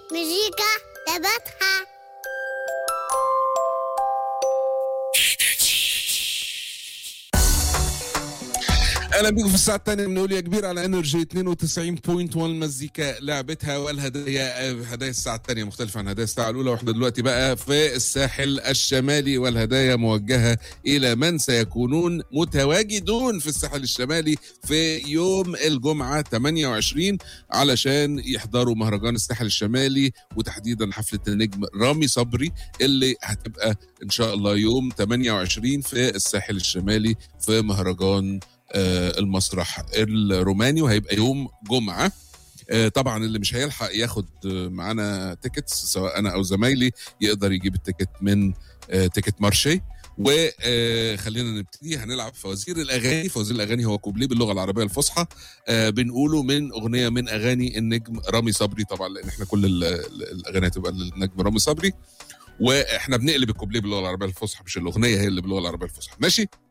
مزيكا تبعتها اهلا بيكم في الساعه الثانيه من يا كبير على انرجي 92.1 مزيكا لعبتها والهدايا هدايا الساعه الثانيه مختلفه عن هدايا الساعه الاولى واحنا دلوقتي بقى في الساحل الشمالي والهدايا موجهه الى من سيكونون متواجدون في الساحل الشمالي في يوم الجمعه 28 علشان يحضروا مهرجان الساحل الشمالي وتحديدا حفله النجم رامي صبري اللي هتبقى ان شاء الله يوم 28 في الساحل الشمالي في مهرجان آه، المسرح الروماني وهيبقى يوم جمعه آه، طبعا اللي مش هيلحق ياخد آه، معانا تيكتس سواء انا او زمايلي يقدر يجيب التيكت من آه، تيكت مارشي وخلينا نبتدي هنلعب فوازير الاغاني فوازير الاغاني هو كوبليه باللغه العربيه الفصحى آه، بنقوله من اغنيه من اغاني النجم رامي صبري طبعا لان احنا كل ال- ال- الاغاني هتبقى للنجم رامي صبري واحنا بنقلب الكوبليه باللغه العربيه الفصحى مش الاغنيه هي اللي باللغه العربيه الفصحى ماشي